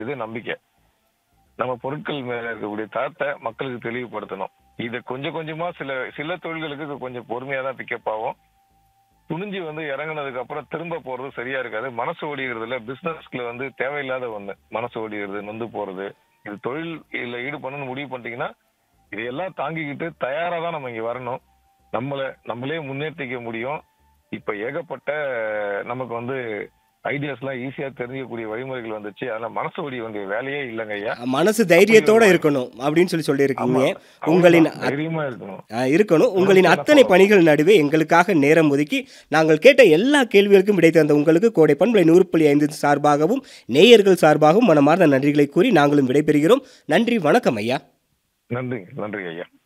இது நம்பிக்கை நம்ம பொருட்கள் மேல இருக்கக்கூடிய தரத்தை மக்களுக்கு தெளிவுபடுத்தணும் இதை கொஞ்சம் கொஞ்சமா சில சில தொழில்களுக்கு இது கொஞ்சம் பொறுமையா தான் பிக்கப் ஆகும் துணிஞ்சு வந்து இறங்குனதுக்கு அப்புறம் திரும்ப போறது சரியா இருக்காது மனசு ஓடிக்கிறதுல பிசினஸ்ல வந்து தேவையில்லாத ஒண்ணு மனசு ஓடிக்கிறது நொந்து போறது இது தொழில் இதுல ஈடுபடணும்னு முடிவு பண்ணிட்டீங்கன்னா இதையெல்லாம் தாங்கிக்கிட்டு தயாரா தான் நம்ம இங்க வரணும் நம்மள நம்மளே முன்னேற்றிக்க முடியும் இப்ப ஏகப்பட்ட நமக்கு வந்து ஐடியாஸ் எல்லாம் ஈஸியா தெரிஞ்சுக்கக்கூடிய வழிமுறைகள் வந்துச்சு அதனால மனசு ஓடி வேண்டிய வேலையே இல்லைங்க ஐயா மனசு தைரியத்தோட இருக்கணும் அப்படின்னு சொல்லி சொல்லியிருக்கீங்க உங்களின் அவ்வளவுதான். தைரியமா இருக்கணும் ஆ, இருக்கணும் உங்களின் மனசுல அத்தனை போகும். பணிகள் நடுவே எங்களுக்காக நேரம் ஒதுக்கி நாங்கள் கேட்ட எல்லா கேள்விகளுக்கும் விடை தந்த உங்களுக்கு கோடை பண்பலை நூறு புள்ளி ஐந்து சார்பாகவும் நேயர்கள் சார்பாகவும் மனமார்ந்த நன்றிகளை கூறி நாங்களும் விடைபெறுகிறோம் நன்றி வணக்கம் ஐயா நன்றி நன்றி ஐயா